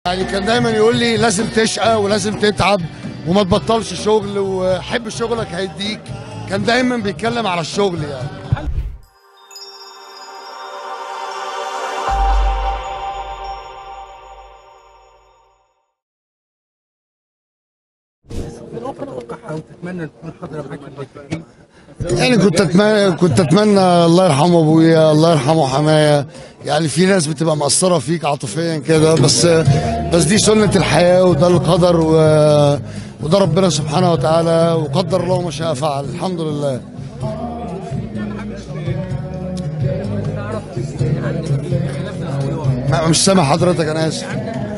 يعني كان دايما يقول لي لازم تشقى ولازم تتعب وما تبطلش شغل وحب شغلك هيديك كان دايما بيتكلم على الشغل يعني وتتمنى تكون حاضره معاك في التدريب يعني كنت اتمنى كنت اتمنى الله يرحمه ابويا الله يرحمه حماية يعني في ناس بتبقى مأثرة فيك عاطفيا كده بس بس دي سنة الحياة وده القدر و وده ربنا سبحانه وتعالى وقدر الله ما شاء فعل الحمد لله ما- مش سامع حضرتك انا اسف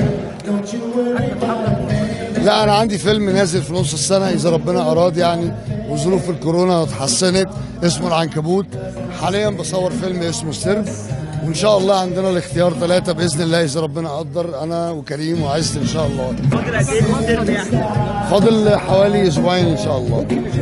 لا انا عندي فيلم نازل في نص السنه اذا ربنا اراد يعني وظروف الكورونا اتحسنت اسمه العنكبوت حاليا بصور فيلم اسمه السر وان شاء الله عندنا الاختيار ثلاثه باذن الله اذا ربنا قدر انا وكريم وعزت ان شاء الله فاضل حوالي اسبوعين ان شاء الله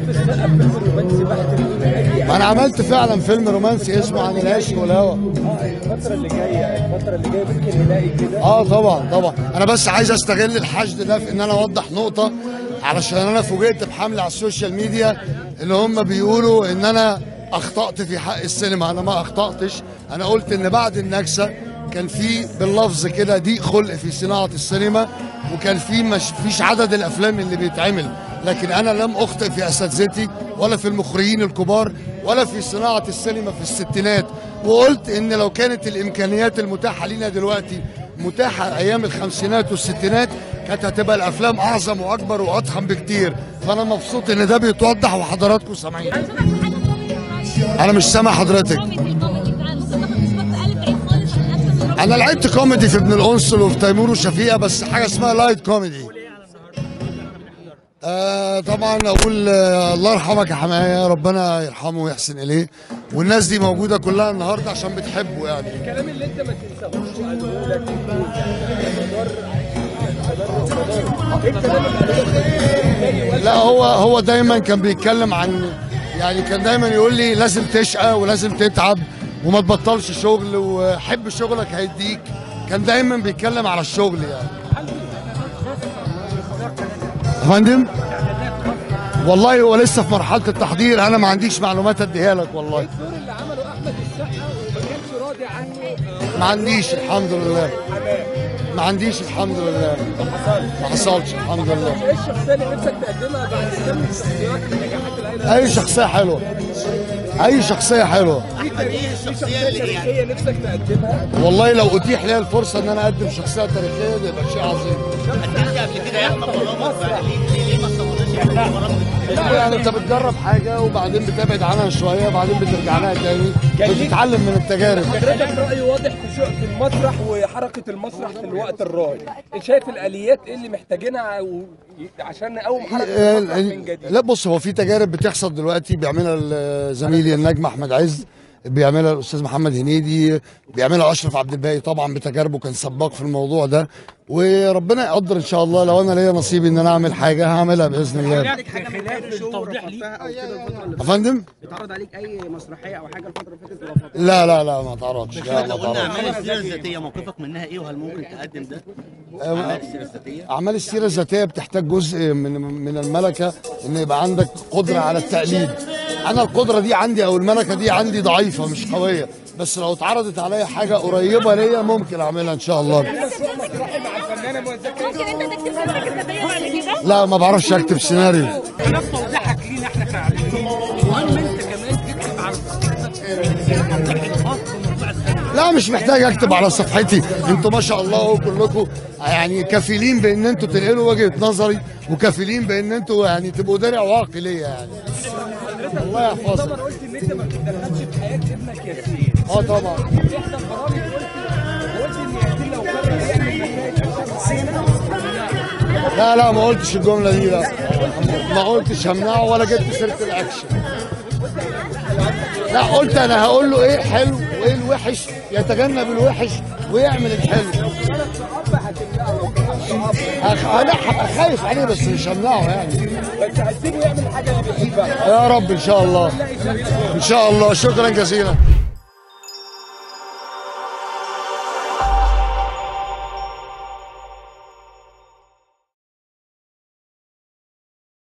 ما انا عملت فعلا فيلم رومانسي اسمه عن العشق والهوى الفتره اللي جايه الفتره اللي جايه ممكن نلاقي كده اه طبعا طبعا انا بس عايز استغل الحشد ده في ان انا اوضح نقطه علشان انا فوجئت بحمله على السوشيال ميديا اللي هم بيقولوا ان انا اخطات في حق السينما انا ما اخطاتش انا قلت ان بعد النكسه كان في باللفظ كده ضيق خلق في صناعه السينما وكان في مش فيش عدد الافلام اللي بيتعمل لكن انا لم اخطئ في اساتذتي ولا في المخرجين الكبار ولا في صناعه السينما في الستينات وقلت ان لو كانت الامكانيات المتاحه لينا دلوقتي متاحه ايام الخمسينات والستينات كانت هتبقى الافلام اعظم واكبر واضخم بكتير فانا مبسوط ان ده بيتوضح وحضراتكم سامعين انا مش سامع حضرتك انا لعبت كوميدي في ابن القنصل وفي تيمور وشفيقه بس حاجه اسمها لايت كوميدي آه طبعا اقول آه الله يرحمك يا حمايه ربنا يرحمه ويحسن اليه والناس دي موجوده كلها النهارده عشان بتحبه يعني الكلام اللي انت ما تنساهوش وقاله لك ايه الكلام اللي لا هو هو دايما كان بيتكلم عن يعني كان دايما يقول لي لازم تشقى ولازم تتعب وما تبطلش شغل وحب شغلك هيديك كان دايما بيتكلم على الشغل يعني يا فندم والله هو لسه في مرحله التحضير انا ما عنديش معلومات اديها لك والله الدور اللي عمله احمد السقا وما كانش راضي عنه ما عنديش الحمد لله ما عنديش الحمد لله ما حصلش الحمد لله ايه الشخصيه اللي نفسك تقدمها بعد كم التحضيرات النجاحات العائله اي شخصيه حلوه اي شخصيه حلوه في تاريخ في شخصيه تاريخيه نفسك تقدمها والله لو اتيح لي الفرصه ان انا اقدم شخصيه تاريخيه ده يبقى شيء عظيم لا يعني انت بتجرب حاجه وبعدين بتبعد عنها شويه وبعدين بترجع لها تاني بتتعلم من التجارب حضرتك رأي واضح في شو في المسرح وحركة المسرح في الوقت الراهن شايف الآليات ايه اللي محتاجينها و- عشان نقوم حركة المسرح من جديد لا بص هو في تجارب بتحصل دلوقتي بيعملها ال- زميلي النجم احمد عز بيعملها الاستاذ محمد هنيدي بيعملها اشرف عبد الباقي طبعا بتجاربه كان سباق في الموضوع ده وربنا يقدر ان شاء الله لو انا ليا نصيب ان انا اعمل حاجه هعملها باذن الله عندك حاجه خلاف التوضيح ليك او كده الفتره اللي يا فندم اتعرض عليك اي مسرحيه او حاجه الفتره اللي فاتت ورفضتها لا لا لا ما تعرضش لا ما لو قلنا تعرضش اعمال السيره الذاتيه موقفك منها ايه وهل ممكن تقدم ده؟ اعمال السيره الذاتيه اعمال السيره الذاتيه بتحتاج جزء من من الملكه ان يبقى عندك قدره على التقليد انا القدره دي عندي او الملكه دي عندي ضعيفه مش قويه بس لو اتعرضت عليا حاجه قريبه ليا ممكن اعملها ان شاء الله مشروع مسرحي مع الفنانة مؤسسة ممكن انت تكتب سيناريو كتابية بعد كده؟ لا ما بعرفش اكتب سيناريو خلاف توضيحك لينا احنا كعارفين المهم انت كمان تكتب على صفحتك الخاص بموضوع السينما لا مش محتاج اكتب على صفحتي انتوا ما شاء الله كلكم يعني كفيلين بان انتوا تنقلوا وجهه نظري وكفيلين بان انتوا يعني تبقوا درع واقي ليا يعني الله يحفظك طبعا قلت ان انت ما بتتدخلش في حياة ابنك ياسين اه طبعا في احدى البرامج قلت قلت ان ياسين لو قرر يعمل لا لا ما قلتش الجمله دي لا ما قلتش همنعه ولا جبت سيره الاكشن لا قلت انا هقول له ايه حلو وايه الوحش يتجنب الوحش ويعمل الحلو هخ- انا هبقى خايف عليه بس مش همنعه يعني بس هتسيبه يعمل حاجة اللي بيحبها يا رب ان شاء الله ان شاء الله شكرا جزيلا